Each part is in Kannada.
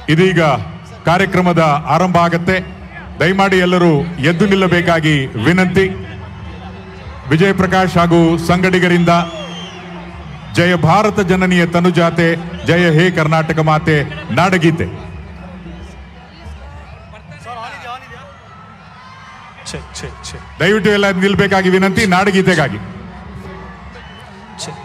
ಇದೀಗ ಕಾರ್ಯಕ್ರಮದ ಆರಂಭ ಆಗತ್ತೆ ದಯಮಾಡಿ ಎಲ್ಲರೂ ಎದ್ದು ನಿಲ್ಲಬೇಕಾಗಿ ವಿನಂತಿ ವಿಜಯ್ ಪ್ರಕಾಶ್ ಹಾಗೂ ಸಂಗಡಿಗರಿಂದ ಜಯ ಭಾರತ ಜನನಿಯ ತನುಜಾತೆ ಜಯ ಹೇ ಕರ್ನಾಟಕ ಮಾತೆ ನಾಡಗೀತೆ ಚೆಕ್ ಚೆಕ್ ಚೆಕ್ ದಯವಿಟ್ಟು ಎಲ್ಲ ನಿಲ್ಬೇಕಾಗಿ ವಿನಂತಿ ನಾಡಗೀತೆಗಾಗಿ check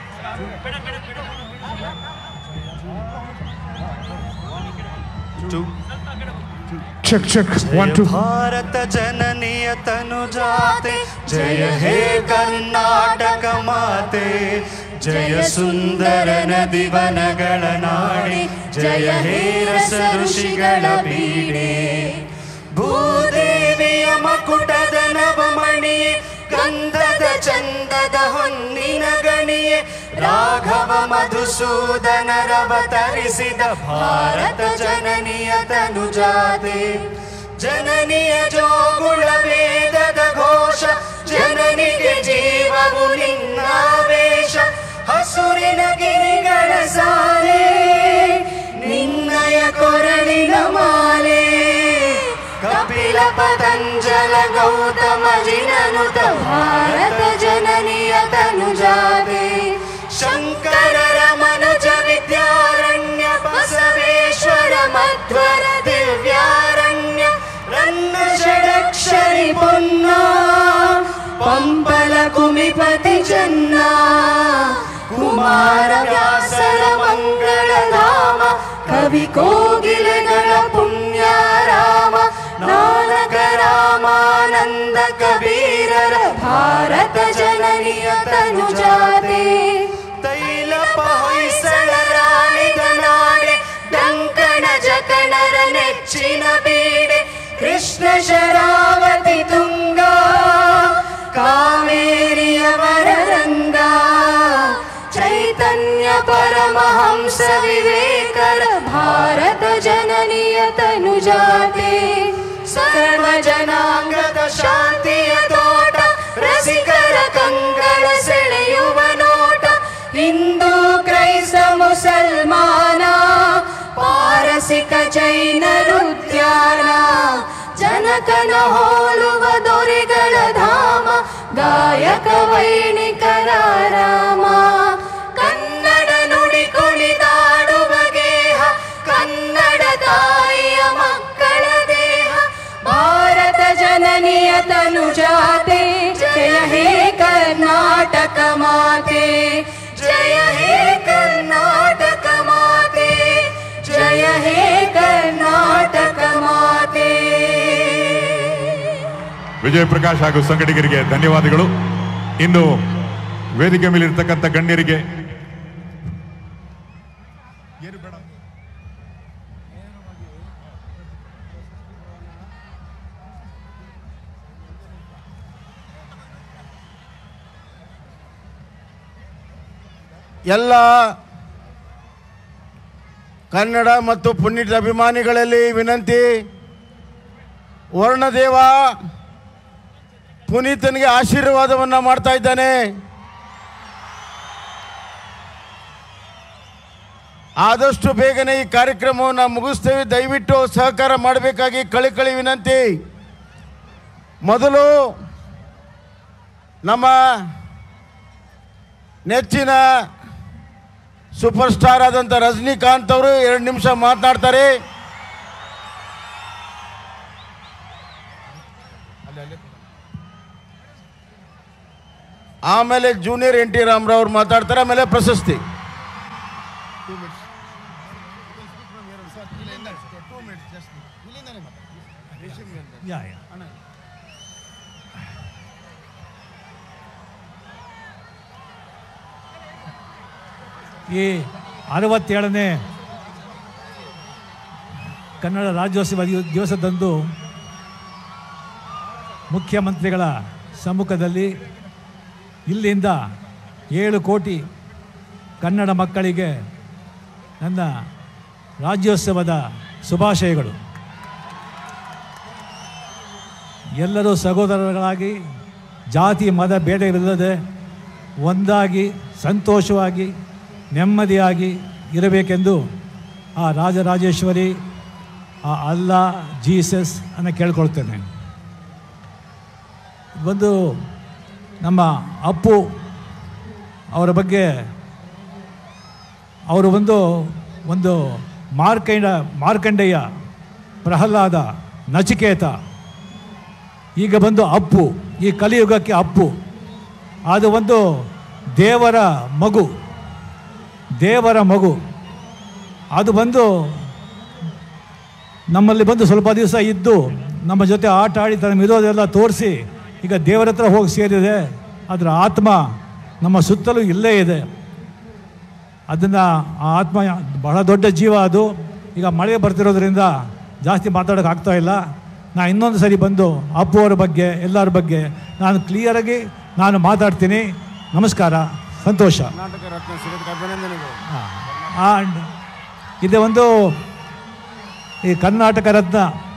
two Check, check. One, two. Bharata ಜನನಿಯ ತನುಜಾತೆ ಜಯ ಹೇ ಕರ್ನಾಟಕ ಮಾತೆ ಜಯ ಸುಂದರ ನದಿವನಗಳ ನಾಡಿ ಜಯ ಹೇ ರಸ ಋಷಿಗಳ ಬೀಡೆ ಭೂದೇವಿಯ ಮಕುಟದ ನವಮಣಿಯೇ ಗಂಧದ ಚಂದದ ಹೊನ್ನಿನ ಗಣಿಯೇ ರಾಘವ ಮಧುಸೂದನರವತರಿಸಿದ ಭಾರತ ಜನನಿಯ ತನುಜಾತೆ ಜನನಿಯ ಜೋಗುಳ ವೇದದ ಘೋಷ ಜನನಿಗೆ ಜೀವವು ನಿನ್ನಾವೇಶ ಹಸುರಿನ ಗಿರಿಗಳ ಸಾಲೆ ನಿನ್ನಯ ಕೊರಳಿನ ಮಾಲೆ ಕಪಿಲ ಪತಂಜಲ ಗೌತಮ ಜಿನನುತ ಭಾರತ ಜನನಿಯ ತನುಜಾದೆ ಶಂಕರರ ಮನುಜ ವಿದ್ಯಾರಣ್ಯ ಬಸವೇಶ್ವರ ಮಧ್ವರ ದಿವ್ಯಾರಣ್ಯ ರನ್ನ ಷಡಕ್ಷರಿ ಪೊನ್ನ ಪಂಪಲ ಕುಮಿಪತಿ ಚೆನ್ನ ಕುಮಾರ ವ್ಯಾಸರ ಮಂಗಳಧಾಮ ಕವಿ ಕೋಗಿಲೆಗಳ ಪುಣ್ಯ ರಾಮ ನಾನಕ ರಾಮಾನಂದ ಕಬೀರರ ಭಾರತ ಜನನಿಯ ತನುಜಾತೆ ತೈಲ ಹೊಯ್ಸಳ ರಾಣಿದ ನಾಡೆ ಡಂಕಣ ಜಕಣರ ನೆಚ್ಚಿನ ಬೀಡೆ ಕೃಷ್ಣ ಶರಾವತಿ ತುಂಗ ಕಾವೇರಿಯ ವರರಂಗ ಚೈತನ್ಯ ಪರಮಹಂಸ ವಿವೇಕರ ಭಾರತ ಜನನಿಯ ತನುಜಾತೆ ಸರ್ವ ಜನಾಂಗದ ಶಾಂತಿಯ ತೋಟ ರಸಿಕರ ಕಂಗಳ ಸೆಳೆಯುವ ನೋಟ ಹಿಂದೂ ಕ್ರೈಸ್ತ ಮುಸಲ್ಮಾನ ಪಾರಸಿಕ ಜೈನರುದ್ಯಾನ ಜನಕನ ಹೋಲುವ ದೊರೆಗಳ ಧಾಮ ಗಾಯಕ ವೈಣಿಕರ ರಾಮ ಕನ್ನಡ ನುಡಿ ಕುಣಿದಾಡುವ ಗೇಹ ಕನ್ನಡ ತಾಯಿಯ ಮಕ್ಕಳ ದೇಹ ಭಾರತ ಜನನಿಯ ತನುಜಾತೆ ಜಯ ಹೇ ಕರ್ನಾಟಕ ಮಾತೆ ಜಯ ಹೇ ಕರ್ನಾಟಕ ಮಾತೆ ಜಯ ಹೇ ಕರ್ನಾಟಕ ಮಾತೆ ವಿಜಯ್ ಪ್ರಕಾಶ್ ಹಾಗೂ ಸಂಗಡಿಗರಿಗೆ ಧನ್ಯವಾದಗಳು ಇನ್ನು ವೇದಿಕೆ ಮೇಲಿರ್ತಕ್ಕಂಥ ಗಣ್ಯರಿಗೆ ಎಲ್ಲ ಕನ್ನಡ ಮತ್ತು ಪುಣ್ಯದ ಅಭಿಮಾನಿಗಳಲ್ಲಿ ವಿನಂತಿ ವರ್ಣದೇವ ಪುನೀತನಿಗೆ ಆಶೀರ್ವಾದವನ್ನು ಮಾಡ್ತಾ ಇದ್ದಾನೆ ಆದಷ್ಟು ಬೇಗನೆ ಈ ಕಾರ್ಯಕ್ರಮವನ್ನು ಮುಗಿಸ್ತೇವೆ ದಯವಿಟ್ಟು ಸಹಕಾರ ಮಾಡಬೇಕಾಗಿ ಕಳಿಕಳಿ ವಿನಂತಿ ಮೊದಲು ನಮ್ಮ ನೆಚ್ಚಿನ ಸೂಪರ್ ಸ್ಟಾರ್ ಆದಂಥ ರಜನಿಕಾಂತ್ ಅವರು ಎರಡು ನಿಮಿಷ ಮಾತನಾಡ್ತಾರೆ ಆಮೇಲೆ ಜೂನಿಯರ್ ಎನ್ ಟಿ ರಾಮರಾವ್ ಮಾತಾಡ್ತಾರೆ ಆಮೇಲೆ ಪ್ರಶಸ್ತಿ ಈ ಅರವತ್ತೇಳನೇ ಕನ್ನಡ ರಾಜ್ಯೋತ್ಸವ ದಿವ- ದಿವಸದಂದು ಮುಖ್ಯಮಂತ್ರಿಗಳ ಸಮ್ಮುಖದಲ್ಲಿ ಇಲ್ಲಿಂದ ಏಳು ಕೋಟಿ ಕನ್ನಡ ಮಕ್ಕಳಿಗೆ ನನ್ನ ರಾಜ್ಯೋತ್ಸವದ ಶುಭಾಶಯಗಳು ಎಲ್ಲರೂ ಸಹೋದರರಾಗಿ ಜಾತಿ ಮತ ಭೇದವಿಲ್ಲದೆ ಒಂದಾಗಿ ಸಂತೋಷವಾಗಿ ನೆಮ್ಮದಿಯಾಗಿ ಇರಬೇಕೆಂದು ಆ ರಾಜರಾಜೇಶ್ವರಿ ಆ ಅಲ್ಲಾ ಜೀಸಸ್ ಅನ್ನು ಕೇಳ್ಕೊಳ್ತೇನೆ ಒಂದು ನಮ್ಮ ಅಪ್ಪು ಅವರ ಬಗ್ಗೆ ಅವರು ಒಂದು ಒಂದು ಮಾರ್ಕಂಡ ಮಾರ್ಕಂಡೇಯ ಪ್ರಹ್ಲಾದ ನಚಿಕೇತ ಈಗ ಬಂದು ಅಪ್ಪು ಈ ಕಲಿಯುಗಕ್ಕೆ ಅಪ್ಪು ಅದು ಒಂದು ದೇವರ ಮಗು ದೇವರ ಮಗು ಅದು ಬಂದು ನಮ್ಮಲ್ಲಿ ಬಂದು ಸ್ವಲ್ಪ ದಿವಸ ಇದ್ದು ನಮ್ಮ ಜೊತೆ ಆಟ ಆಡಿ ತನ್ನ ಇರೋದೆಲ್ಲ ತೋರಿಸಿ ಈಗ ದೇವರ ಹತ್ರ ಹೋಗಿ ಸೇರಿದೆ ಅದರ ಆತ್ಮ ನಮ್ಮ ಸುತ್ತಲೂ ಇಲ್ಲೇ ಇದೆ ಅದನ್ನು ಆ ಆತ್ಮ ಬಹಳ ದೊಡ್ಡ ಜೀವ ಅದು ಈಗ ಮಳೆ ಬರ್ತಿರೋದ್ರಿಂದ ಜಾಸ್ತಿ ಮಾತಾಡೋಕೆ ಆಗ್ತಾ ಇಲ್ಲ ನಾ ಇನ್ನೊಂದು ಸರಿ ಬಂದು ಅಪ್ಪು ಅವರ ಬಗ್ಗೆ ಎಲ್ಲರ ಬಗ್ಗೆ ನಾನು ಕ್ಲಿಯರಾಗಿ ನಾನು ಮಾತಾಡ್ತೀನಿ ನಮಸ್ಕಾರ ಸಂತೋಷ ಕರ್ನಾಟಕ ರತ್ನ ಸಿಗೋದಕ್ಕೆ ಅಭಿನಂದನೆಗಳು ಆ್ಯಂಡ್ ಇದೆ ಒಂದು ಈ ಕರ್ನಾಟಕ ರತ್ನ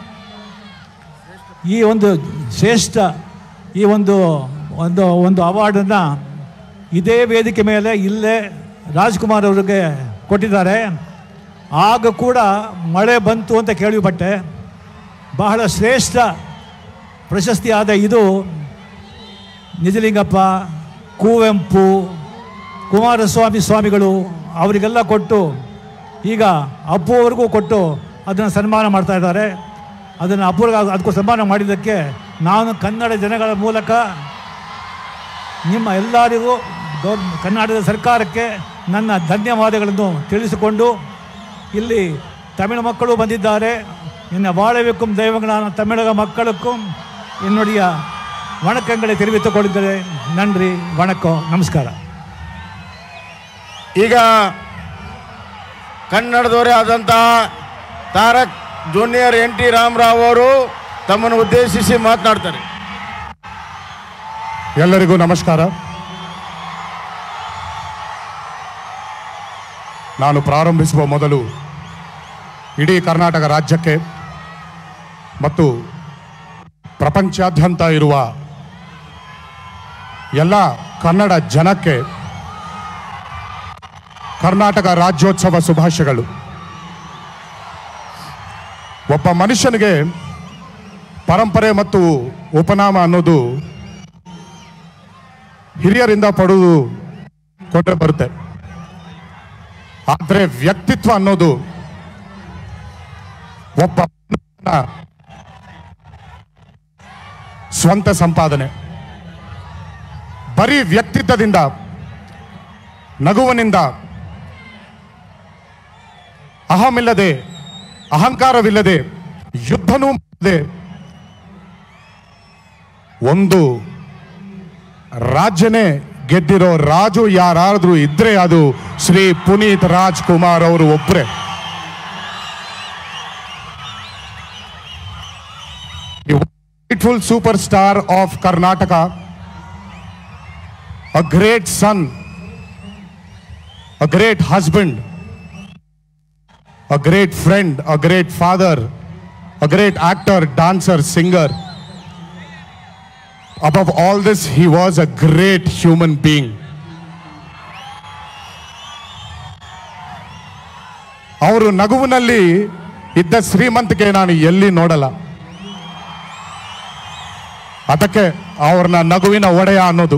ಈ ಒಂದು ಶ್ರೇಷ್ಠ ಈ ಒಂದು ಒಂದು ಒಂದು ಅವಾರ್ಡನ್ನು ಇದೇ ವೇದಿಕೆ ಮೇಲೆ ಇಲ್ಲೇ ರಾಜ್ಕುಮಾರ್ ಅವರಿಗೆ ಕೊಟ್ಟಿದ್ದಾರೆ ಆಗ ಕೂಡ ಮಳೆ ಬಂತು ಅಂತ ಕೇಳಿಪಟ್ಟೆ ಬಹಳ ಶ್ರೇಷ್ಠ ಪ್ರಶಸ್ತಿಯಾದ ಇದು ನಿಜಲಿಂಗಪ್ಪ ಕುವೆಂಪು ಕುಮಾರಸ್ವಾಮಿ ಸ್ವಾಮಿಗಳು ಅವರಿಗೆಲ್ಲ ಕೊಟ್ಟು ಈಗ ಅಪ್ಪು ಅವ್ರಿಗೂ ಕೊಟ್ಟು ಅದನ್ನು ಸನ್ಮಾನ ಮಾಡ್ತಾ ಇದ್ದಾರೆ ಅದನ್ನು ಅಪ್ಪುರ್ಗೆ ಅದಕ್ಕೂ ಸನ್ಮಾನ ಮಾಡಿದ್ದಕ್ಕೆ ನಾನು ಕನ್ನಡ ಜನಗಳ ಮೂಲಕ ನಿಮ್ಮ ಎಲ್ಲರಿಗೂ ಗೌರ್ ಕರ್ನಾಟಕದ ಸರ್ಕಾರಕ್ಕೆ ನನ್ನ ಧನ್ಯವಾದಗಳನ್ನು ತಿಳಿಸಿಕೊಂಡು ಇಲ್ಲಿ ತಮಿಳು ಮಕ್ಕಳು ಬಂದಿದ್ದಾರೆ என்ன வாழவைக்கும் தெய்வங்களான தமிழக மக்களுக்கும் என்னுடைய வணக்கங்களை தெரிவித்துக் கொள்கிறேன் நன்றி வணக்கம் நமஸ்ಕಾರ ಈಗ ಕನ್ನಡದವರೇ ಆದಂತಹ Tarak junior N T Rama Rao ಅವರು ತಮ್ಮನ್ನು ಉದ್ದೇಶಿಸಿ ಮಾತನಾಡ್ತಾರೆ ಎಲ್ಲರಿಗೂ ನಮಸ್ಕಾರ ನಾನು ಪ್ರಾರಂಭಿಸುವ ಮೊದಲು ಇಡೀ ಕರ್ನಾಟಕ ರಾಜ್ಯಕ್ಕೆ ಮತ್ತು ಪ್ರಪಂಚಾದ್ಯಂತ ಇರುವ ಎಲ್ಲ ಕನ್ನಡ ಜನಕ್ಕೆ ಕರ್ನಾಟಕ ರಾಜ್ಯೋತ್ಸವ ಶುಭಾಶಯಗಳು ಒಬ್ಬ ಮನುಷ್ಯನಿಗೆ ಪರಂಪರೆ ಮತ್ತು ಉಪನಾಮ ಅನ್ನೋದು ಹಿರಿಯರಿಂದ ಪಡುವುದು ಕೊಟ್ಟರೆ ಬರುತ್ತೆ ಆದರೆ ವ್ಯಕ್ತಿತ್ವ ಅನ್ನೋದು ಒಬ್ಬ ಮನುಷ್ಯನ ಸ್ವಂತ ಸಂಪಾದನೆ ಬರೀ ವ್ಯಕ್ತಿತ್ವದಿಂದ ನಗುವಿನಿಂದ ಅಹಮಿಲ್ಲದೆ ಅಹಂಕಾರವಿಲ್ಲದೆ ಯುದ್ಧನೂ ಮಾಡದೆ ಒಂದು ರಾಜ್ಯನೇ ಗೆದ್ದಿರೋ ರಾಜು ಯಾರಾದ್ರೂ ಇದ್ರೆ ಅದು ಶ್ರೀ ಪುನೀತ್ ರಾಜ್ಕುಮಾರ್ ಅವರು ಒಬ್ಬರೇ rightful superstar of Karnataka, a great son, a great husband, a great friend, a great father, a great actor, dancer, singer. Above all this, he was a great human being. ಅವರು ನಗುವಿನಲ್ಲಿ ಇದ್ದ ಶ್ರೀಮಂತಿಕೆ ನಾನು ಎಲ್ಲಿ ನೋಡಲ್ಲ ಅದಕ್ಕೆ ಅವ್ರನ್ನ ನಗುವಿನ ಒಡೆಯ ಅನ್ನೋದು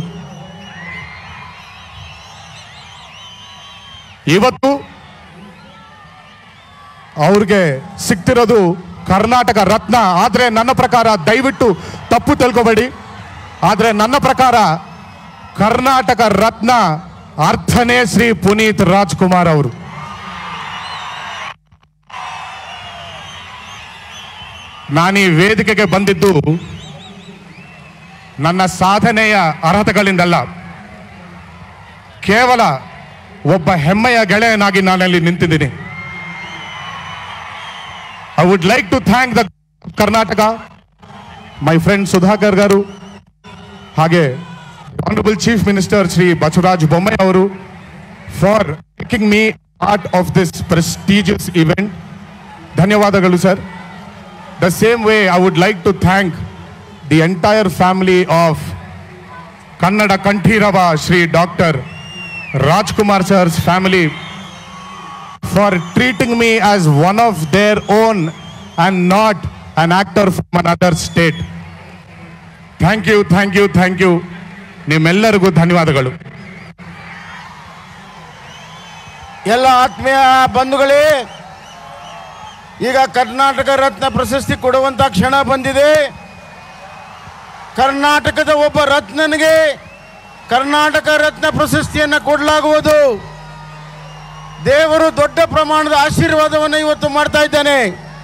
ಇವತ್ತು ಅವ್ರಿಗೆ ಸಿಗ್ತಿರೋದು ಕರ್ನಾಟಕ ರತ್ನ ಆದರೆ ನನ್ನ ಪ್ರಕಾರ ದಯವಿಟ್ಟು ತಪ್ಪು ತಿಳ್ಕೊಬೇಡಿ ಆದರೆ ನನ್ನ ಪ್ರಕಾರ ಕರ್ನಾಟಕ ರತ್ನ ಅರ್ಥನೇ ಶ್ರೀ ಪುನೀತ್ ರಾಜ್ಕುಮಾರ್ ಅವರು ನಾನು ಈ ವೇದಿಕೆಗೆ ಬಂದಿದ್ದು ನನ್ನ ಸಾಧನೆಯ ಅರ್ಹತೆಗಳಿಂದಲ್ಲ ಕೇವಲ ಒಬ್ಬ ಹೆಮ್ಮೆಯ ಗೆಳೆಯನಾಗಿ ನಾನಲ್ಲಿ ನಿಂತಿದ್ದೀನಿ I would like to thank the Karnataka my friend Sudhakar garu ಹಾಗೆ honourable chief minister Shri Basavaraj Bommai ಅವರು for making me part of this prestigious event ಧನ್ಯವಾದಗಳು sir the same way I would like to thank the entire family of Kannada Kanteerava Shri doctor Rajkumar sir's family for treating me as one of their own and not an actor from another state. Thank you thank you thank you ನಿಮ್ಮೆಲ್ಲರಿಗೂ ಧನ್ಯವಾದಗಳು ಎಲ್ಲ ಆತ್ಮೀಯ ಬಂಧುಗಳೇ ಈಗ ಕರ್ನಾಟಕ ರತ್ನ ಪ್ರಶಸ್ತಿ ಕೊಡುವಂತ ಕ್ಷಣ ಬಂದಿದೆ ಕರ್ನಾಟಕದ ಒಬ್ಬ ರತ್ನನಿಗೆ ಕರ್ನಾಟಕ ರತ್ನ ಪ್ರಶಸ್ತಿಯನ್ನು ಕೊಡಲಾಗುವುದು ದೇವರು ದೊಡ್ಡ ಪ್ರಮಾಣದ ಆಶೀರ್ವಾದವನ್ನು ಇವತ್ತು ಮಾಡ್ತಾ ಇದ್ದಾನೆ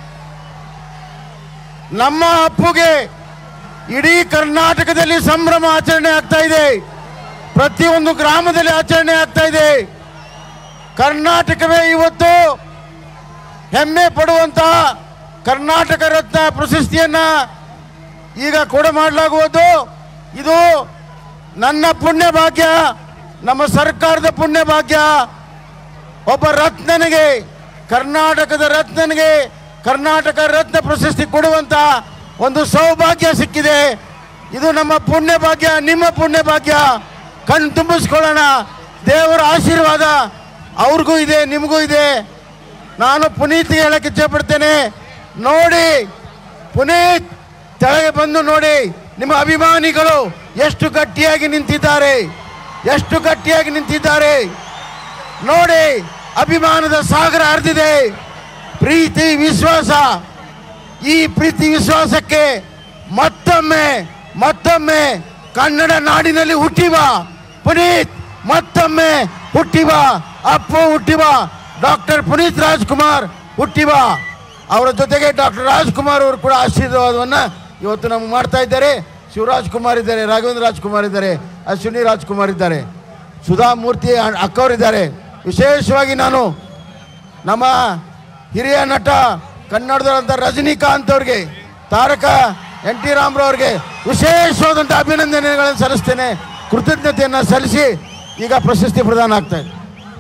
ನಮ್ಮ ಅಪ್ಪುಗೆ ಇಡೀ ಕರ್ನಾಟಕದಲ್ಲಿ ಸಂಭ್ರಮ ಆಚರಣೆ ಆಗ್ತಾ ಇದೆ ಪ್ರತಿಯೊಂದು ಗ್ರಾಮದಲ್ಲಿ ಆಚರಣೆ ಆಗ್ತಾ ಇದೆ ಕರ್ನಾಟಕವೇ ಇವತ್ತು ಹೆಮ್ಮೆ ಪಡುವಂತ ಕರ್ನಾಟಕ ರತ್ನ ಪ್ರಶಸ್ತಿಯನ್ನ ಈಗ ಕೊಡ ಮಾಡಲಾಗುವುದು ಇದು ನನ್ನ ಪುಣ್ಯ ಭಾಗ್ಯ ನಮ್ಮ ಸರ್ಕಾರದ ಪುಣ್ಯ ಭಾಗ್ಯ ಒಬ್ಬ ರತ್ನನಿಗೆ ಕರ್ನಾಟಕದ ರತ್ನನಿಗೆ ಕರ್ನಾಟಕ ರತ್ನ ಪ್ರಶಸ್ತಿ ಕೊಡುವಂತ ಒಂದು ಸೌಭಾಗ್ಯ ಸಿಕ್ಕಿದೆ ಇದು ನಮ್ಮ ಪುಣ್ಯ ಭಾಗ್ಯ ನಿಮ್ಮ ಪುಣ್ಯ ಭಾಗ್ಯ ಕಣ್ ತುಂಬಿಸ್ಕೊಳ್ಳೋಣ ದೇವರ ಆಶೀರ್ವಾದ ಅವ್ರಿಗೂ ಇದೆ ನಿಮಗೂ ಇದೆ ನಾನು ಪುನೀತ್ಗೆ ಹೇಳಕ್ಕೆ ಇಚ್ಛಪಡ್ತೇನೆ ನೋಡಿ ಪುನೀತ್ ತೆಳಗೆ ಬಂದು ನೋಡಿ ನಿಮ್ಮ ಅಭಿಮಾನಿಗಳು ಎಷ್ಟು ಗಟ್ಟಿಯಾಗಿ ನಿಂತಿದ್ದಾರೆ ಎಷ್ಟು ಗಟ್ಟಿಯಾಗಿ ನಿಂತಿದ್ದಾರೆ ನೋಡಿ ಅಭಿಮಾನದ ಸಾಗರ ಹರಿದಿದೆ ಪ್ರೀತಿ ವಿಶ್ವಾಸ ಈ ಪ್ರೀತಿ ವಿಶ್ವಾಸಕ್ಕೆ ಮತ್ತೊಮ್ಮೆ ಮತ್ತೊಮ್ಮೆ ಕನ್ನಡ ನಾಡಿನಲ್ಲಿ ಹುಟ್ಟಿವ ಪುನೀತ್ ಮತ್ತೊಮ್ಮೆ ಹುಟ್ಟಿವ ಅಪ್ಪು ಹುಟ್ಟಿವ ಡಾಕ್ಟರ್ ಪುನೀತ್ ರಾಜ್ಕುಮಾರ್ ಹುಟ್ಟಿವ ಅವರ ಜೊತೆಗೆ ಡಾಕ್ಟರ್ ರಾಜ್ಕುಮಾರ್ ಅವರು ಕೂಡ ಆಶೀರ್ವಾದವನ್ನ ಇವತ್ತು ನಮ್ಗೆ ಮಾಡ್ತಾ ಇದ್ದಾರೆ ಶಿವರಾಜ್ ಕುಮಾರ್ ಇದ್ದಾರೆ ರಾಘವೇಂದ್ರ ರಾಜ್ಕುಮಾರ್ ಇದ್ದಾರೆ ಅಶ್ವಿನಿ ರಾಜ್ಕುಮಾರ್ ಇದ್ದಾರೆ ಸುಧಾಮೂರ್ತಿ ಅಕ್ಕವರಿದ್ದಾರೆ ವಿಶೇಷವಾಗಿ ನಾನು ನಮ್ಮ ಹಿರಿಯ ನಟ ಕನ್ನಡದಂಥ ರಜನಿಕಾಂತ್ ಅವ್ರಿಗೆ ತಾರಕ ಎನ್ ಟಿ ರಾಮರವ್ರಿಗೆ ವಿಶೇಷವಾದಂಥ ಅಭಿನಂದನೆಗಳನ್ನು ಸಲ್ಲಿಸ್ತೇನೆ ಕೃತಜ್ಞತೆಯನ್ನು ಸಲ್ಲಿಸಿ ಈಗ ಪ್ರಶಸ್ತಿ ಪ್ರದಾನ ಆಗ್ತಾ ಇದೆ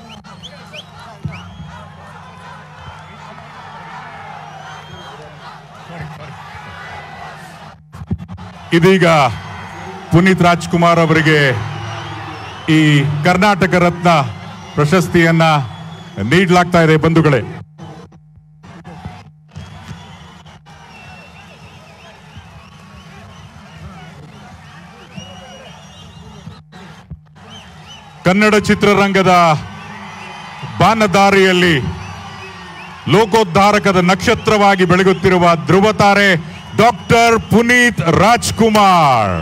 ಇದೀಗ ಪುನೀತ್ ರಾಜ್ಕುಮಾರ್ ಅವರಿಗೆ ಈ ಕರ್ನಾಟಕ ರತ್ನ ಪ್ರಶಸ್ತಿಯನ್ನ ನೀಡಲಾಗ್ತಾ ಇದೆ ಬಂಧುಗಳೇ ಕನ್ನಡ ಚಿತ್ರರಂಗದ ಬಾನದಾರಿಯಲ್ಲಿ ಲೋಕೋದ್ಧಾರಕದ ನಕ್ಷತ್ರವಾಗಿ ಬೆಳಗುತ್ತಿರುವ ಧ್ರುವತಾರೆ ಡಾಕ್ಟರ್ ಪುನೀತ್ ರಾಜ್ಕುಮಾರ್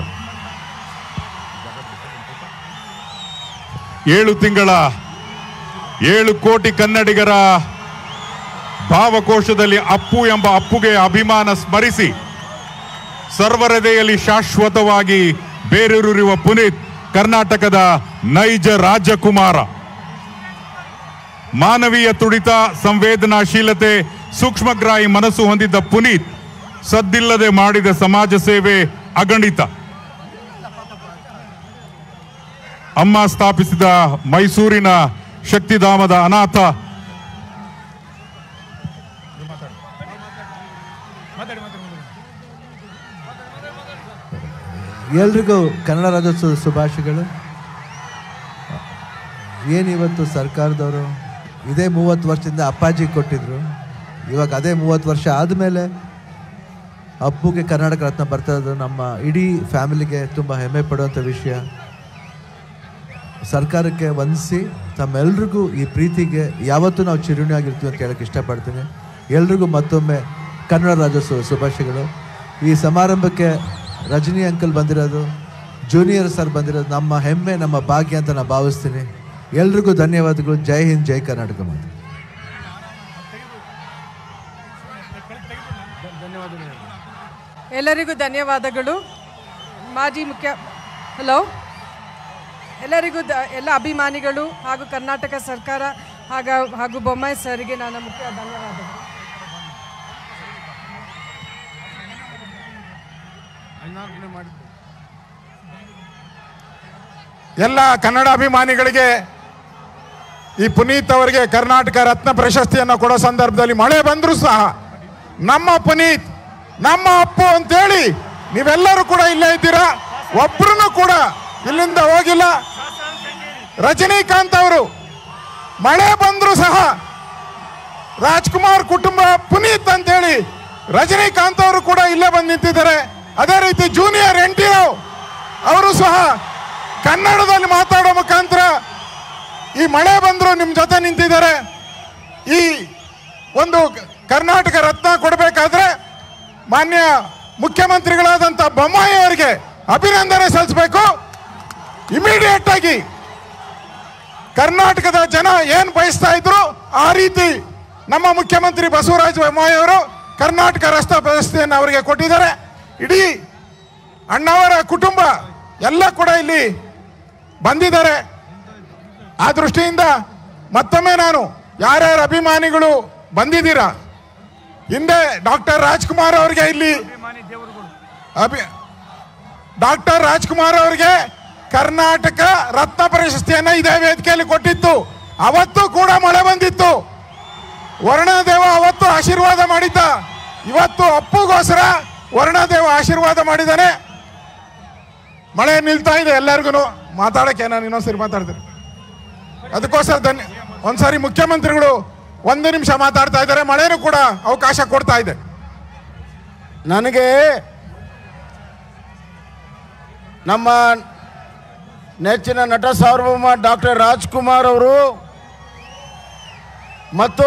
ಏಳು ತಿಂಗಳ ಏಳು ಕೋಟಿ ಕನ್ನಡಿಗರ ಭಾವಕೋಶದಲ್ಲಿ ಅಪ್ಪು ಎಂಬ ಅಪ್ಪುಗೆ ಅಭಿಮಾನ ಸ್ಮರಿಸಿ ಸರ್ವರದೆಯಲ್ಲಿ ಶಾಶ್ವತವಾಗಿ ಬೇರೂರಿರುವ ಪುನೀತ್ ಕರ್ನಾಟಕದ ನೈಜ ರಾಜಕುಮಾರ ಮಾನವೀಯ ತುಡಿತ ಸಂವೇದನಾಶೀಲತೆ ಸೂಕ್ಷ್ಮಗ್ರಾಹಿ ಮನಸ್ಸು ಹೊಂದಿದ್ದ ಪುನೀತ್ ಸದ್ದಿಲ್ಲದೆ ಮಾಡಿದ ಸಮಾಜ ಸೇವೆ ಅಗಣಿತ ಅಮ್ಮ ಸ್ಥಾಪಿಸಿದ ಮೈಸೂರಿನ ಶಕ್ತಿಧಾಮದ ಅನಾಥ ಎಲ್ರಿಗೂ ಕನ್ನಡ ರಾಜ್ಯೋತ್ಸವದ ಶುಭಾಶಯಗಳು ಏನಿವತ್ತು ಸರ್ಕಾರದವರು ಇದೇ ಮೂವತ್ತು ವರ್ಷದಿಂದ ಅಪ್ಪಾಜಿ ಕೊಟ್ಟಿದ್ರು ಇವಾಗ ಅದೇ ಮೂವತ್ತು ವರ್ಷ ಆದಮೇಲೆ ಅಪ್ಪುಗೆ ಕರ್ನಾಟಕ ರತ್ನ ಬರ್ತಾ ಇರೋದು ನಮ್ಮ ಇಡೀ ಫ್ಯಾಮಿಲಿಗೆ ತುಂಬ ಹೆಮ್ಮೆ ಪಡುವಂಥ ವಿಷಯ ಸರ್ಕಾರಕ್ಕೆ ವಂದಿಸಿ ತಮ್ಮೆಲ್ರಿಗೂ ಈ ಪ್ರೀತಿಗೆ ಯಾವತ್ತೂ ನಾವು ಚಿರುಣಿಯಾಗಿರ್ತೀವಿ ಅಂತ ಹೇಳಕ್ಕೆ ಇಷ್ಟಪಡ್ತೀನಿ ಎಲ್ರಿಗೂ ಮತ್ತೊಮ್ಮೆ ಕನ್ನಡ ರಾಜ್ಯೋತ್ಸವ ಶುಭಾಶಯಗಳು ಈ ಸಮಾರಂಭಕ್ಕೆ ರಜನಿ ಅಂಕಲ್ ಬಂದಿರೋದು ಜೂನಿಯರ್ ಸರ್ ಬಂದಿರೋದು ನಮ್ಮ ಹೆಮ್ಮೆ ನಮ್ಮ ಭಾಗ್ಯ ಅಂತ ನಾನು ಭಾವಿಸ್ತೀನಿ ಎಲ್ರಿಗೂ ಧನ್ಯವಾದಗಳು ಜೈ ಹಿಂದ್ ಜೈ ಕರ್ನಾಟಕ ಮಾತು ಎಲ್ಲರಿಗೂ ಧನ್ಯವಾದಗಳು ಮಾಜಿ ಮುಖ್ಯ ಹಲೋ ಎಲ್ಲರಿಗೂ ದ ಎಲ್ಲ ಅಭಿಮಾನಿಗಳು ಹಾಗೂ ಕರ್ನಾಟಕ ಸರ್ಕಾರ ಹಾಗ ಹಾಗೂ ಬೊಮ್ಮಾಯಿ ಸರ್ಗೆ ನನ್ನ ಮುಖ್ಯ ಧನ್ಯವಾದಗಳು ಎಲ್ಲ ಕನ್ನಡ ಅಭಿಮಾನಿಗಳಿಗೆ ಈ ಪುನೀತ್ ಅವರಿಗೆ ಕರ್ನಾಟಕ ರತ್ನ ಪ್ರಶಸ್ತಿಯನ್ನು ಕೊಡೋ ಸಂದರ್ಭದಲ್ಲಿ ಮಳೆ ಬಂದರೂ ಸಹ ನಮ್ಮ ಪುನೀತ್ ನಮ್ಮ ಅಪ್ಪು ಅಂತೇಳಿ ನೀವೆಲ್ಲರೂ ಕೂಡ ಇಲ್ಲೇ ಇದ್ದೀರಾ ಒಬ್ರು ಕೂಡ ಇಲ್ಲಿಂದ ಹೋಗಿಲ್ಲ ರಜನಿಕಾಂತ್ ಅವರು ಮಳೆ ಬಂದರೂ ಸಹ ರಾಜ್ಕುಮಾರ್ ಕುಟುಂಬ ಪುನೀತ್ ಅಂತೇಳಿ ರಜನಿಕಾಂತ್ ಅವರು ಕೂಡ ಇಲ್ಲೇ ಬಂದು ನಿಂತಿದ್ದಾರೆ ಅದೇ ರೀತಿ ಜೂನಿಯರ್ ಎನ್ ಟಿ ರಾವ್ ಅವರು ಸಹ ಕನ್ನಡದಲ್ಲಿ ಮಾತಾಡೋ ಮುಖಾಂತರ ಈ ಮಳೆ ಬಂದ್ರು ನಿಮ್ ಜೊತೆ ನಿಂತಿದ್ದಾರೆ ಈ ಒಂದು ಕರ್ನಾಟಕ ರತ್ನ ಕೊಡಬೇಕಾದ್ರೆ ಮಾನ್ಯ ಮುಖ್ಯಮಂತ್ರಿಗಳಾದಂಥ ಬೊಮ್ಮಾಯಿ ಅವರಿಗೆ ಅಭಿನಂದನೆ ಸಲ್ಲಿಸಬೇಕು ಇಮಿಡಿಯೇಟ್ ಆಗಿ ಕರ್ನಾಟಕದ ಜನ ಏನ್ ಬಯಸ್ತಾ ಇದ್ರು ಆ ರೀತಿ ನಮ್ಮ ಮುಖ್ಯಮಂತ್ರಿ ಬಸವರಾಜ ಬೊಮ್ಮಾಯಿ ಅವರು ಕರ್ನಾಟಕ ರಸ್ತೆ ವ್ಯವಸ್ಥೆಯನ್ನು ಅವರಿಗೆ ಕೊಟ್ಟಿದ್ದಾರೆ ಇಡೀ ಅಣ್ಣವರ ಕುಟುಂಬ ಎಲ್ಲ ಕೂಡ ಇಲ್ಲಿ ಬಂದಿದ್ದಾರೆ ಆ ದೃಷ್ಟಿಯಿಂದ ಮತ್ತೊಮ್ಮೆ ನಾನು ಯಾರ್ಯಾರ ಅಭಿಮಾನಿಗಳು ಬಂದಿದ್ದೀರಾ ಹಿಂದೆ ಡಾಕ್ಟರ್ ರಾಜ್ಕುಮಾರ್ ಅವರಿಗೆ ಇಲ್ಲಿ ಅಭಿ ಡಾಕ್ಟರ್ ರಾಜ್ಕುಮಾರ್ ಅವರಿಗೆ ಕರ್ನಾಟಕ ರತ್ನ ಪ್ರಶಸ್ತಿಯನ್ನ ಇದೇ ವೇದಿಕೆಯಲ್ಲಿ ಕೊಟ್ಟಿತ್ತು ಅವತ್ತು ಕೂಡ ಮಳೆ ಬಂದಿತ್ತು ವರ್ಣದೇವ ಅವತ್ತು ಆಶೀರ್ವಾದ ಮಾಡಿದ್ದ ಇವತ್ತು ಅಪ್ಪುಗೋಸ್ಕರ ವರ್ಣದೇವ ಆಶೀರ್ವಾದ ಮಾಡಿದ್ದಾನೆ ಮಳೆ ನಿಲ್ತಾ ಇದೆ ಎಲ್ಲರಿಗೂ ಮಾತಾಡಕ್ಕೆ ನಾನು ಇನ್ನೊಂದ್ಸರಿ ಮಾತಾಡ್ತೀನಿ ಅದಕ್ಕೋಸ್ಕರ ಧನ್ಯ ಒಂದ್ಸಾರಿ ಮುಖ್ಯಮಂತ್ರಿಗಳು ಒಂದು ನಿಮಿಷ ಮಾತಾಡ್ತಾ ಇದ್ದಾರೆ ಮಳೆನೂ ಕೂಡ ಅವಕಾಶ ಕೊಡ್ತಾ ಇದೆ ನನಗೆ ನಮ್ಮ ನೆಚ್ಚಿನ ನಟ ಸಾರ್ವಭೌಮ ಡಾಕ್ಟರ್ ರಾಜ್ಕುಮಾರ್ ಅವರು ಮತ್ತು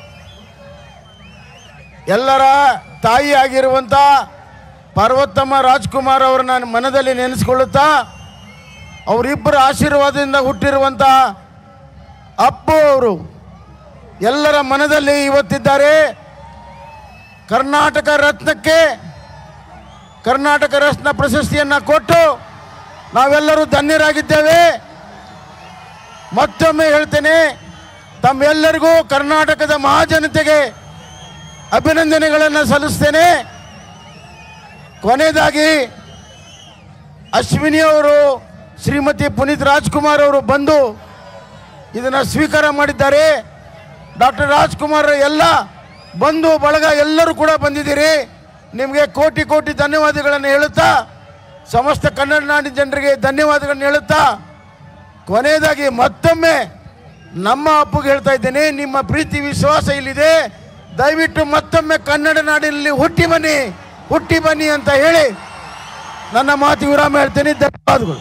ಎಲ್ಲರ ತಾಯಿ ಆಗಿರುವಂಥ ಪಾರ್ವತಮ್ಮ ರಾಜ್ಕುಮಾರ್ ಅವರನ್ನ ಮನದಲ್ಲಿ ನೆನೆಸ್ಕೊಳ್ಳುತ್ತಾ ಅವರಿಬ್ಬರ ಆಶೀರ್ವಾದದಿಂದ ಹುಟ್ಟಿರುವಂಥ ಅಪ್ಪು ಅವರು ಎಲ್ಲರ ಮನದಲ್ಲಿ ಇವತ್ತಿದ್ದಾರೆ ಕರ್ನಾಟಕ ರತ್ನಕ್ಕೆ ಕರ್ನಾಟಕ ರತ್ನ ಪ್ರಶಸ್ತಿಯನ್ನು ಕೊಟ್ಟು ನಾವೆಲ್ಲರೂ ಧನ್ಯರಾಗಿದ್ದೇವೆ ಮತ್ತೊಮ್ಮೆ ಹೇಳ್ತೇನೆ ತಮ್ಮೆಲ್ಲರಿಗೂ ಕರ್ನಾಟಕದ ಮಹಾಜನತೆಗೆ ಅಭಿನಂದನೆಗಳನ್ನು ಸಲ್ಲಿಸ್ತೇನೆ ಕೊನೆಯದಾಗಿ ಅಶ್ವಿನಿ ಅವರು ಶ್ರೀಮತಿ ಪುನೀತ್ ರಾಜ್ಕುಮಾರ್ ಅವರು ಬಂದು ಇದನ್ನು ಸ್ವೀಕಾರ ಮಾಡಿದ್ದಾರೆ ಡಾಕ್ಟರ್ ರಾಜ್ಕುಮಾರ್ ಎಲ್ಲ ಬಂಧು ಬಳಗ ಎಲ್ಲರೂ ಕೂಡ ಬಂದಿದ್ದೀರಿ ನಿಮಗೆ ಕೋಟಿ ಕೋಟಿ ಧನ್ಯವಾದಗಳನ್ನು ಹೇಳುತ್ತಾ ಸಮಸ್ತ ಕನ್ನಡ ನಾಡಿನ ಜನರಿಗೆ ಧನ್ಯವಾದಗಳನ್ನು ಹೇಳುತ್ತಾ ಕೊನೆಯದಾಗಿ ಮತ್ತೊಮ್ಮೆ ನಮ್ಮ ಅಪ್ಪಗೆ ಹೇಳ್ತಾ ಇದ್ದೇನೆ ನಿಮ್ಮ ಪ್ರೀತಿ ವಿಶ್ವಾಸ ಇಲ್ಲಿದೆ ದಯವಿಟ್ಟು ಮತ್ತೊಮ್ಮೆ ಕನ್ನಡ ನಾಡಿನಲ್ಲಿ ಹುಟ್ಟಿ ಬನ್ನಿ ಹುಟ್ಟಿ ಬನ್ನಿ ಅಂತ ಹೇಳಿ ನನ್ನ ಮಾತು ವಿರಾಮ ಹೇಳ್ತೇನೆ ಧನ್ಯವಾದಗಳು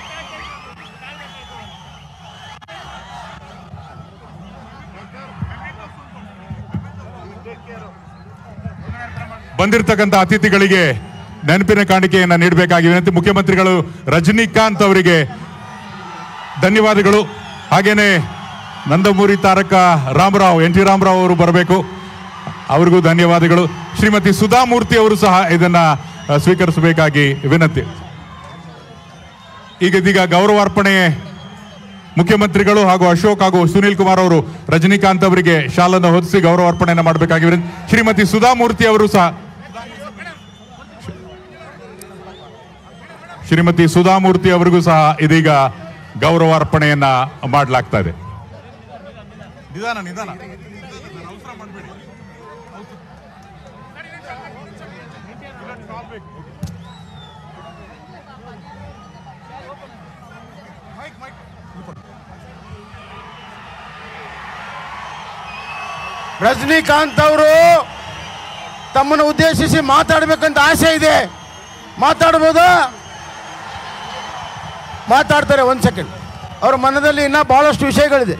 ಬಂದಿರತಕ್ಕಂಥ ಅತಿಥಿಗಳಿಗೆ ನೆನಪಿನ ಕಾಣಿಕೆಯನ್ನು ನೀಡಬೇಕಾಗಿ ವಿನಂತಿ ಮುಖ್ಯಮಂತ್ರಿಗಳು ರಜನಿಕಾಂತ್ ಅವರಿಗೆ ಧನ್ಯವಾದಗಳು ಹಾಗೇನೆ ನಂದಮೂರಿ ತಾರಕ ರಾಮರಾವ್ ಎನ್ ಟಿ ರಾಮರಾವ್ ಅವರು ಬರಬೇಕು ಅವರಿಗೂ ಧನ್ಯವಾದಗಳು ಶ್ರೀಮತಿ ಸುಧಾಮೂರ್ತಿ ಅವರು ಸಹ ಇದನ್ನ ಅ, ಸ್ವೀಕರಿಸಬೇಕಾಗಿ ವಿನಂತಿ ಈಗ ಇದೀಗ ಗೌರವಾರ್ಪಣೆ ಮುಖ್ಯಮಂತ್ರಿಗಳು ಹಾಗೂ ಅಶೋಕ್ ಹಾಗೂ ಸುನೀಲ್ ಕುಮಾರ್ ಅವರು ರಜನಿಕಾಂತ್ ಅವರಿಗೆ ಶಾಲನ್ನು ಹೊದಿಸಿ ಗೌರವಾರ್ಪಣೆಯನ್ನು ಮಾಡಬೇಕಾಗಿ ವಿನಂತಿ ಶ್ರೀಮತಿ ಸುಧಾಮೂರ್ತಿ ಅವರು ಸಹ ಶ್ರೀಮತಿ ಸುಧಾಮೂರ್ತಿ ಅವರಿಗೂ ಸಹ ಇದೀಗ ಗೌರವಾರ್ಪಣೆಯನ್ನ ಮಾಡಲಾಗ್ತಾ ಇದೆ ನಿಧಾನ ನಿಧಾನ ರಜನಿಕಾಂತ್ ಅವರು ತಮ್ಮನ್ನು ಉದ್ದೇಶಿಸಿ ಮಾತಾಡಬೇಕಂತ ಆಸೆ ಇದೆ ಮಾತಾಡ್ಬೋದಾ ಮಾತಾಡ್ತಾರೆ ಒಂದು ಸೆಕೆಂಡ್ ಅವ್ರ ಮನದಲ್ಲಿ ಇನ್ನೂ ಬಹಳಷ್ಟು ವಿಷಯಗಳಿದೆ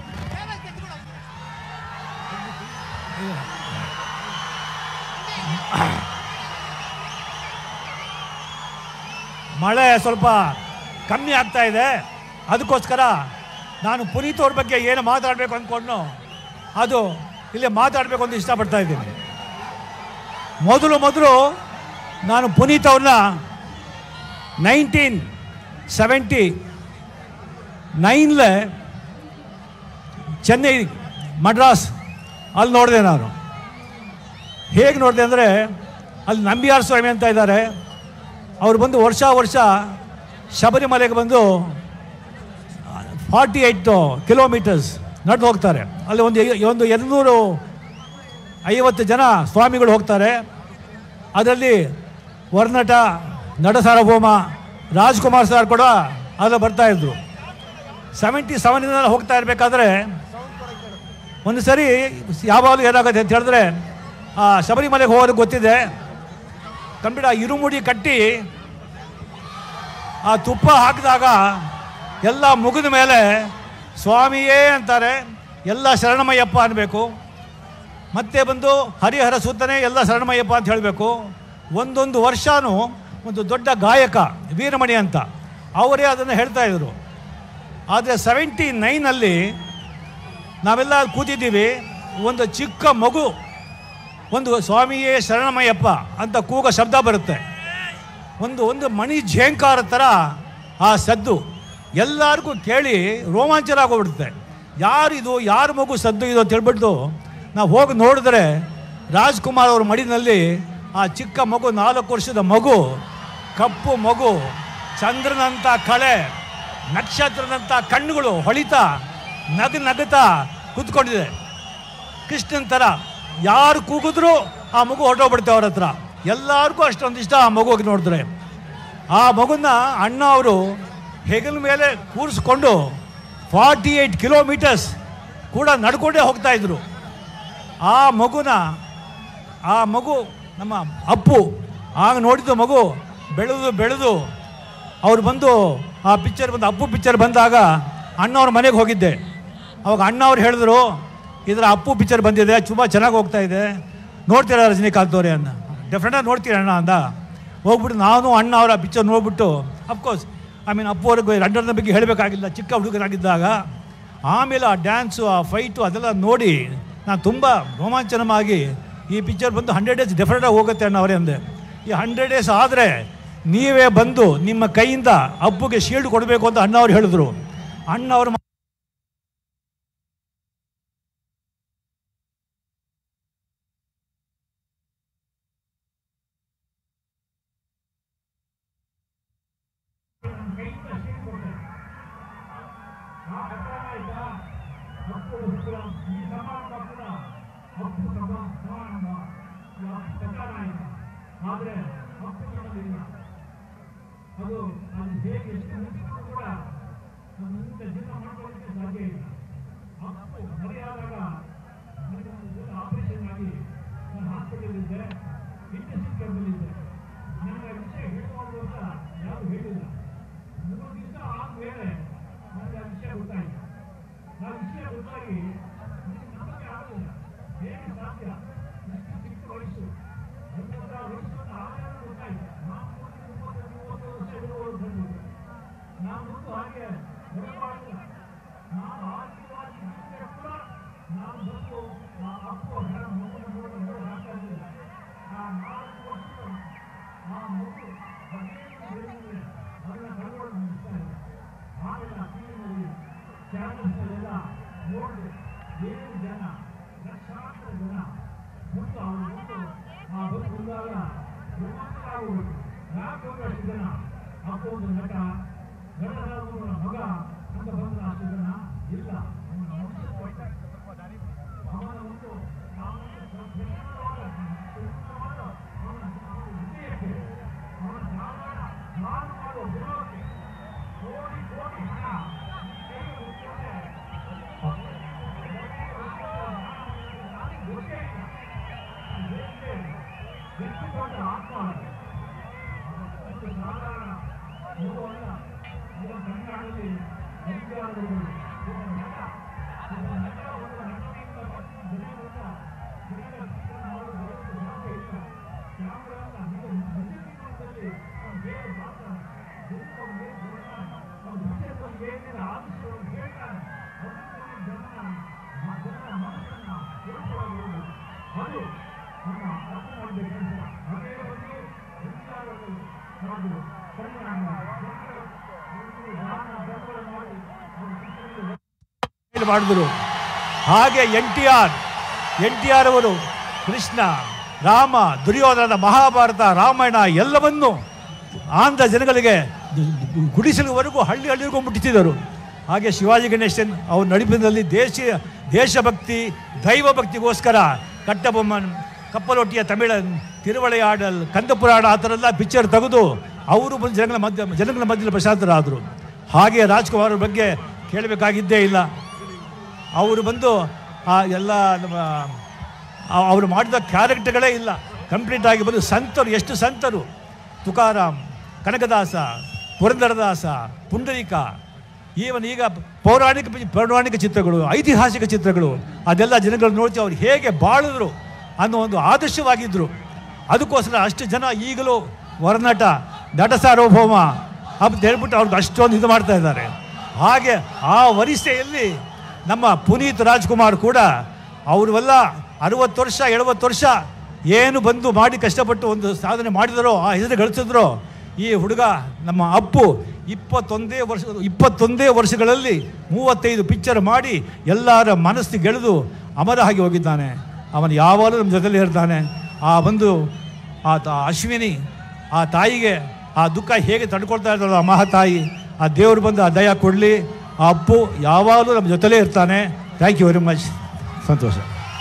ಮಳೆ ಸ್ವಲ್ಪ ಕಮ್ಮಿ ಆಗ್ತಾ ಇದೆ ಅದಕ್ಕೋಸ್ಕರ ನಾನು ಪುನೀತ್ ಅವ್ರ ಬಗ್ಗೆ ಏನು ಮಾತಾಡಬೇಕು ಅಂದ್ಕೊಂಡು ಅದು ಇಲ್ಲಿ ಮಾತಾಡಬೇಕು ಅಂತ ಇಷ್ಟಪಡ್ತಾ ಇದ್ದೀನಿ ಮೊದಲು ಮೊದಲು ನಾನು ಪುನೀತ್ ಅವ್ರನ್ನ ನೈನ್ಟೀನ್ ಸೆವೆಂಟಿ ನೈನ್ಲೆ ಚೆನ್ನೈ ಮಡ್ರಾಸ್ ಅಲ್ಲಿ ನೋಡಿದೆ ನಾನು ಹೇಗೆ ನೋಡಿದೆ ಅಂದರೆ ಅಲ್ಲಿ ನಂಬಿಯಾರ್ ಸ್ವಾಮಿ ಅಂತ ಇದ್ದಾರೆ ಅವ್ರು ಬಂದು ವರ್ಷ ವರ್ಷ ಶಬರಿಮಲೆಗೆ ಬಂದು ಫಾರ್ಟಿ ಏಯ್ಟ್ ಕಿಲೋಮೀಟರ್ಸ್ ನಡೆದು ಹೋಗ್ತಾರೆ ಅಲ್ಲಿ ಒಂದು ಐ- ಒಂದು ಎರಡುನೂರು ಐವತ್ತು ಜನ ಸ್ವಾಮಿಗಳು ಹೋಗ್ತಾರೆ ಅದರಲ್ಲಿ ವರ್ನಟ ನಟ ಸಾರ್ವಭೌಮ ರಾಜ್ಕುಮಾರ್ ಸರ್ ಕೂಡ ಅಲ್ಲ ಬರ್ತಾ ಇದ್ರು ಸೆವೆಂಟಿ ಸೆವೆನಿಂದ ಹೋಗ್ತಾ ಇರಬೇಕಾದ್ರೆ ಒಂದು ಸರಿ ಯಾವಾಗಲೂ ಏನಾಗುತ್ತೆ ಅಂತ ಹೇಳಿದ್ರೆ ಆ ಶಬರಿಮಲೆಗೆ ಹೋಗೋರಿಗೆ ಗೊತ್ತಿದೆ ಕಂಬಿಡ ಇರುಮುಡಿ ಕಟ್ಟಿ ಆ ತುಪ್ಪ ಹಾಕಿದಾಗ ಎಲ್ಲ ಮುಗಿದ ಮೇಲೆ ಸ್ವಾಮಿಯೇ ಅಂತಾರೆ ಎಲ್ಲ ಶರಣಮಯ್ಯಪ್ಪ ಅನ್ನಬೇಕು ಮತ್ತೆ ಬಂದು ಹರಿಹರ ಸುತ್ತನೇ ಎಲ್ಲ ಶರಣಮಯ್ಯಪ್ಪ ಅಂತ ಹೇಳಬೇಕು ಒಂದೊಂದು ವರ್ಷನೂ ಒಂದು ದೊಡ್ಡ ಗಾಯಕ ವೀರಮಣಿ ಅಂತ ಅವರೇ ಅದನ್ನು ಹೇಳ್ತಾ ಇದ್ರು ಆದರೆ ಸೆವೆಂಟಿ ನೈನಲ್ಲಿ ನಾವೆಲ್ಲ ಅಲ್ಲಿ ಕೂತಿದ್ದೀವಿ ಒಂದು ಚಿಕ್ಕ ಮಗು ಒಂದು ಸ್ವಾಮಿಯೇ ಶರಣಮಯ್ಯಪ್ಪ ಅಂತ ಕೂಗ ಶಬ್ದ ಬರುತ್ತೆ ಒಂದು ಒಂದು ಮಣಿ ಝೇಂಕಾರ ಥರ ಆ ಸದ್ದು ಎಲ್ಲರಿಗೂ ಕೇಳಿ ರೋಮಾಂಚನ ಆಗೋಗ್ಬಿಡುತ್ತೆ ಯಾರಿದು ಯಾರ ಮಗು ಸದ್ದು ಇದು ಅಂತ ಹೇಳ್ಬಿಟ್ಟು ನಾವು ಹೋಗಿ ನೋಡಿದ್ರೆ ರಾಜ್ಕುಮಾರ್ ಅವ್ರ ಮಡಿನಲ್ಲಿ ಆ ಚಿಕ್ಕ ಮಗು ನಾಲ್ಕು ವರ್ಷದ ಮಗು ಕಪ್ಪು ಮಗು ಚಂದ್ರನಂಥ ಕಳೆ ನಕ್ಷತ್ರದಂಥ ಕಣ್ಣುಗಳು ಹೊಳಿತಾ ನಗು ನಗುತ್ತಾ ಕೂತ್ಕೊಂಡಿದೆ ಕೃಷ್ಣನ್ ಥರ ಯಾರು ಕೂಗಿದ್ರು ಆ ಮಗು ಹೊರಟೋಗ್ಬಿಡುತ್ತೆ ಅವ್ರ ಹತ್ರ ಎಲ್ಲರಿಗೂ ಅಷ್ಟೊಂದು ಇಷ್ಟ ಆ ಮಗುಗೆ ನೋಡಿದ್ರೆ ಆ ಮಗುನ ಅಣ್ಣ ಅವರು ಹೆಗಲ ಮೇಲೆ ಕೂರಿಸ್ಕೊಂಡು ಫಾರ್ಟಿ ಏಯ್ಟ್ ಕಿಲೋಮೀಟರ್ಸ್ ಕೂಡ ನಡ್ಕೊಂಡೇ ಹೋಗ್ತಾ ಇದ್ರು ಆ ಮಗುನ ಆ ಮಗು ನಮ್ಮ ಅಪ್ಪು ಆಗ ನೋಡಿದ್ದು ಮಗು ಬೆಳೆದು ಬೆಳೆದು ಅವ್ರು ಬಂದು ಆ ಪಿಕ್ಚರ್ ಬಂದು ಅಪ್ಪು ಪಿಕ್ಚರ್ ಬಂದಾಗ ಅಣ್ಣವ್ರ ಮನೆಗೆ ಹೋಗಿದ್ದೆ ಅವಾಗ ಅಣ್ಣ ಅವ್ರು ಹೇಳಿದ್ರು ಇದರ ಅಪ್ಪು ಪಿಕ್ಚರ್ ಬಂದಿದೆ ತುಂಬ ಚೆನ್ನಾಗಿ ಹೋಗ್ತಾ ಇದೆ ನೋಡ್ತೀರಾ ರಜನಿಕಾಂತ್ ಅವರೇ ಅನ್ನ ಡೆಫಿನೆಟಾಗಿ ನೋಡ್ತೀರ ಅಣ್ಣ ಅಂದ ಹೋಗ್ಬಿಟ್ಟು ನಾನು ಅಣ್ಣ ಅವರ ಪಿಕ್ಚರ್ ನೋಡ್ಬಿಟ್ಟು ಅಫ್ಕೋರ್ಸ್ ಐ ಮೀನ್ ಅಪ್ಪು ಅವ್ರಿಗೆ ಲಂಡನ್ನ ಬಗ್ಗೆ ಹೇಳಬೇಕಾಗಿಲ್ಲ ಚಿಕ್ಕ ಹುಡುಗರಾಗಿದ್ದಾಗ ಆಮೇಲೆ ಆ ಡ್ಯಾನ್ಸು ಆ ಫೈಟು ಅದೆಲ್ಲ ನೋಡಿ ನಾನು ತುಂಬ ರೋಮಾಂಚನವಾಗಿ ಈ ಪಿಕ್ಚರ್ ಬಂದು ಹಂಡ್ರೆಡ್ ಡೇಸ್ ಡೆಫಿನೆಟಾಗಿ ಹೋಗುತ್ತೆ ಅಣ್ಣ ಅವರೇ ಅಂದೆ ಈ ಹಂಡ್ರೆಡ್ ಡೇಸ್ ಆದರೆ ನೀವೇ ಬಂದು ನಿಮ್ಮ ಕೈಯಿಂದ ಹಬ್ಬಗೆ ಶೀಲ್ಡ್ ಕೊಡಬೇಕು ಅಂತ ಅಣ್ಣ ಅವ್ರು ಹೇಳಿದ್ರು ಅಣ್ಣ ಅವ್ರ ಇದು ಮಾಡಿದ್ರು ಹಾಗೆ N T R N T R ಅವರು ಕೃಷ್ಣ ರಾಮ ದುರ್ಯೋಧನ ಮಹಾಭಾರತ ರಾಮಾಯಣ ಎಲ್ಲವನ್ನು ಆಂಧ್ರ ಜನಗಳಿಗೆ ಗುಡಿಸಲುವರೆಗೂ ಹಳ್ಳಿ ಹಳ್ಳಿಗೂ ಮುಟ್ಟಿಸಿದರು ಹಾಗೆ ಶಿವಾಜಿ ಗಣೇಶನ್ ಅವ್ರ ನಡಿಪಿನಲ್ಲಿ ದೇಶೀಯ ದೇಶಭಕ್ತಿ ದೈವ ಭಕ್ತಿಗೋಸ್ಕರ ಕಟ್ಟಬೊಮ್ಮನ್ ಕಪ್ಪಲೊಟ್ಟಿಯ ತಮಿಳ ತಿರುವಳೆಯಾಡಲ್ ಕಂದಪುರಾಣ ಆ ಥರ ಎಲ್ಲ ಪಿಕ್ಚರ್ ತೆಗೆದು ಅವರು ಬಂದು ಜನಗಳ ಮಧ್ಯ ಜನಗಳ ಮಧ್ಯದಲ್ಲಿ ಪ್ರಶಾಂತರಾದರು ಹಾಗೆ ರಾಜ್ಕುಮಾರ್ ಅವ್ರ ಬಗ್ಗೆ ಕೇಳಬೇಕಾಗಿದ್ದೇ ಇಲ್ಲ ಅವರು ಬಂದು ಆ ಎಲ್ಲ ನಮ್ಮ ಆ- ಅವರು ಮಾಡಿದ ಕ್ಯಾರೆಕ್ಟರ್ಗಳೇ ಇಲ್ಲ ಕಂಪ್ಲೀಟ್ ಆಗಿ ಬಂದು ಸಂತರು ಎಷ್ಟು ಸಂತರು ತುಕಾರಾಮ್ ಕನಕದಾಸ ಪುರಂದರದಾಸ ಪುಂಡರೀಕ ಈವನ್ ಈಗ ಪೌರಾಣಿಕ ಪೌರಾಣಿಕ ಚಿತ್ರಗಳು ಐತಿಹಾಸಿಕ ಚಿತ್ರಗಳು ಅದೆಲ್ಲ ಜನಗಳು ನೋಡ್ತಿ ಅವ್ರು ಹೇಗೆ ಬಾಳಿದ್ರು ಅನ್ನೋ ಒಂದು ಆದರ್ಶವಾಗಿದ್ದರು ಅದಕ್ಕೋಸ್ಕರ ಅಷ್ಟು ಜನ ಈಗಲೂ ಹೊರನಟ ನಟ ಸಾರ್ವಭೌಮ ಅಂತ ಹೇಳ್ಬಿಟ್ಟು ಅವ್ರಿಗೆ ಅಷ್ಟೊಂದು ಇದು ಮಾಡ್ತಾ ಇದ್ದಾರೆ ಹಾಗೆ ಆ ವರಿಸೆಯಲ್ಲಿ ನಮ್ಮ ಪುನೀತ್ ರಾಜ್ಕುಮಾರ್ ಕೂಡ ಅವರೆಲ್ಲ ಅರುವತ್ತು ವರ್ಷ ಎಳುವತ್ತು ವರ್ಷ ಏನು ಬಂದು ಮಾಡಿ ಕಷ್ಟಪಟ್ಟು ಒಂದು ಸಾಧನೆ ಮಾಡಿದರೋ ಆ ಹೆಸರು ಗಳಿಸಿದ್ರೋ ಈ ಹುಡುಗ ನಮ್ಮ ಅಪ್ಪು ಇಪ್ಪತ್ತೊಂದೇ ವರ್ಷ ಇಪ್ಪತ್ತೊಂದೇ ವರ್ಷಗಳಲ್ಲಿ ಮೂವತ್ತೈದು ಪಿಕ್ಚರ್ ಮಾಡಿ ಎಲ್ಲರ ಮನಸ್ಸು ಗೆಳೆದು ಅಮರ ಆಗಿ ಹೋಗಿದ್ದಾನೆ ಅವನು ಯಾವಾಗಲೂ ನಮ್ಮ ಜೊತೆಲಿ ಇರ್ತಾನೆ ಆ ಒಂದು ಆ ತ- ಅಶ್ವಿನಿ ಆ ತಾಯಿಗೆ ಆ ದುಃಖ ಹೇಗೆ ತಡ್ಕೊಳ್ತಾ ಇದ್ದಾಳೋ ಆ ಮಹಾತಾಯಿ ಆ ದೇವರು ಬಂದು ಆ ದಯ ಕೊಡಲಿ ಆ ಅಪ್ಪು ಯಾವಾಗಲೂ ನಮ್ಮ ಜೊತೆಲೇ ಇರ್ತಾನೆ ಥ್ಯಾಂಕ್ ಯು ವೆರಿ ಮಚ್ ಸಂತೋಷ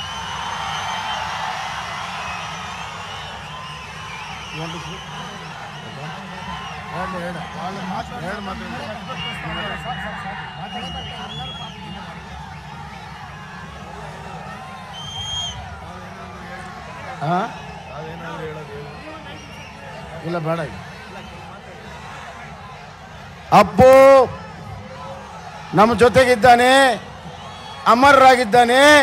ಆ? ಇಲ್ಲ ಬೇಡ ಈಗ. ಅಪ್ಪು ನಮ್ಮ ಜೊತೆಗಿದ್ದಾನೆ ಅಮರರಾಗಿದ್ದಾನೆ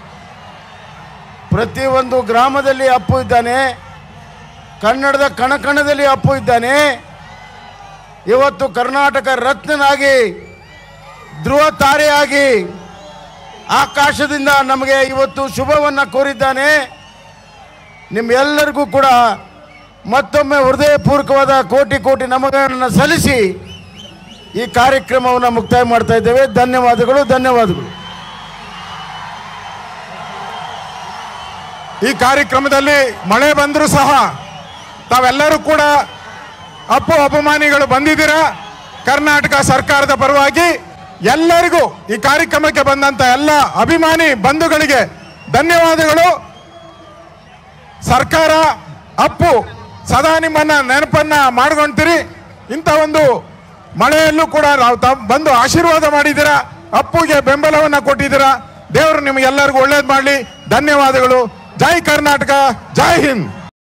ಪ್ರತಿಯೊಂದು ಗ್ರಾಮದಲ್ಲಿ ಅಪ್ಪು ಇದ್ದಾನೆ ಕನ್ನಡದ ಕಣಕಣದಲ್ಲಿ ಅಪ್ಪು ಇದ್ದಾನೆ ಇವತ್ತು ಕರ್ನಾಟಕ ರತ್ನನಾಗಿ ಧ್ರುವ ತಾರೆಯಾಗಿ ಆಕಾಶದಿಂದ ನಮಗೆ ಇವತ್ತು ಶುಭವನ್ನು ಕೋರಿದ್ದಾನೆ ನಿಮ್ಮೆಲ್ಲರಿಗೂ ಕೂಡ ಮತ್ತೊಮ್ಮೆ ಹೃದಯಪೂರ್ವಕವಾದ ಕೋಟಿ ಕೋಟಿ ನಮಗಳನ್ನು ಸಲ್ಲಿಸಿ ಈ ಕಾರ್ಯಕ್ರಮವನ್ನು ಮುಕ್ತಾಯ ಮಾಡ್ತಾ ಇದ್ದೇವೆ ಧನ್ಯವಾದಗಳು ಧನ್ಯವಾದಗಳು ಈ ಕಾರ್ಯಕ್ರಮದಲ್ಲಿ ಮಳೆ ಬಂದರೂ ಸಹ ತಾವೆಲ್ಲರೂ ಕೂಡ ಅಪ್ಪು ಅಪಮಾನಿಗಳು ಬಂದಿದ್ದೀರಾ ಕರ್ನಾಟಕ ಸರ್ಕಾರದ ಪರವಾಗಿ ಎಲ್ಲರಿಗೂ ಈ ಕಾರ್ಯಕ್ರಮಕ್ಕೆ ಬಂದಂತ ಎಲ್ಲ ಅಭಿಮಾನಿ ಬಂಧುಗಳಿಗೆ ಧನ್ಯವಾದಗಳು ಸರ್ಕಾರ ಅಪ್ಪು ಸದಾ ನಿಮ್ಮನ್ನ ನೆನಪನ್ನ ಮಾಡ್ಕೊಂತೀರಿ ಇಂಥ ಒಂದು ಮಳೆಯಲ್ಲೂ ಕೂಡ ನಾವು ತಾವ್ ಬಂದು ಆಶೀರ್ವಾದ ಮಾಡಿದ್ದೀರಾ ಅಪ್ಪುಗೆ ಬೆಂಬಲವನ್ನ ಕೊಟ್ಟಿದ್ದೀರಾ ದೇವರು ನಿಮಗೆಲ್ಲರಿಗೂ ಒಳ್ಳೇದು ಮಾಡಲಿ ಧನ್ಯವಾದಗಳು ಜೈ ಕರ್ನಾಟಕ ಜೈ ಹಿಂದ್